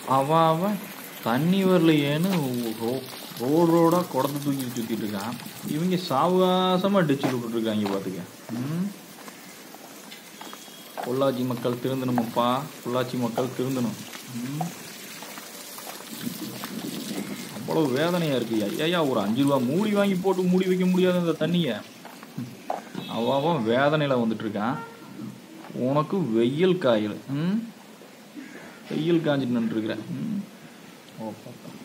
அவன் அவன் தண்ணி வரலையேன்னு ரோ- ரோடு ரோடாக குடத்தை தூக்கி சுற்றிட்டு இருக்கான் இவங்க சாவகாசமாக டிச்சு விட்டுட்டு இருக்காங்க பார்த்துக்க ம் பொள்ளாச்சி மக்கள் திருந்தணுமப்பா பொள்ளாச்சி மக்கள் திருந்தணும் ம். அவ்வளவு வேதனையா இருக்கு ஐயா ஒரு அஞ்சு ரூபா மூடி வாங்கி போட்டு மூடி வைக்க முடியாது அந்த தண்ணியை அவன் அவன் வேதனையில வந்துட்டு இருக்கான் உனக்கு வெயில் காயல் ம் வெயில் காஞ்சிட்டு நின்றுருக்குற ம் ஓ பாப்பா